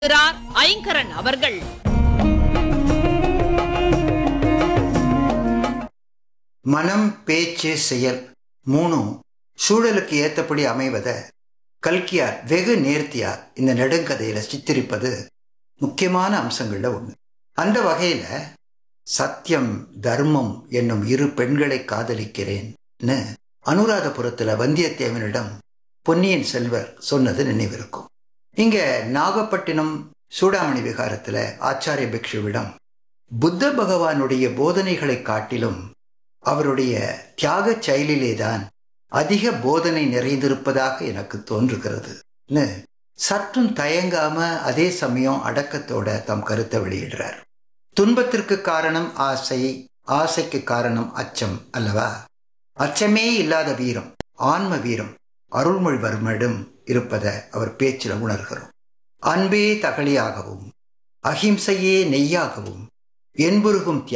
இருக்கிறார் ஐங்கரன் அவர்கள் மனம் பேச்சு செயல் மூணும் சூழலுக்கு ஏத்தபடி அமைவத கல்கியார் வெகு நேர்த்தியா இந்த நெடுங்கதையில சித்தரிப்பது முக்கியமான அம்சங்கள்ல ஒண்ணு அந்த வகையில சத்தியம் தர்மம் என்னும் இரு பெண்களை காதலிக்கிறேன்னு அனுராதபுரத்துல வந்தியத்தேவனிடம் பொன்னியின் செல்வர் சொன்னது நினைவிருக்கும் இங்க நாகப்பட்டினம் சூடாமணி விகாரத்துல ஆச்சாரிய பிக்ஷுவிடம் புத்த பகவானுடைய போதனைகளை காட்டிலும் அவருடைய தியாக செயலிலேதான் அதிக போதனை நிறைந்திருப்பதாக எனக்கு தோன்றுகிறது சற்றும் தயங்காம அதே சமயம் அடக்கத்தோட தம் கருத்தை வெளியிடுறார் துன்பத்திற்கு காரணம் ஆசை ஆசைக்கு காரணம் அச்சம் அல்லவா அச்சமே இல்லாத வீரம் ஆன்ம வீரம் அருள்மொழிவர்மனிடம் இருப்பதை அவர் பேச்சில் உணர்கிறோம் அன்பே தகலியாகவும் அகிம்சையே நெய்யாகவும் என்புருகும்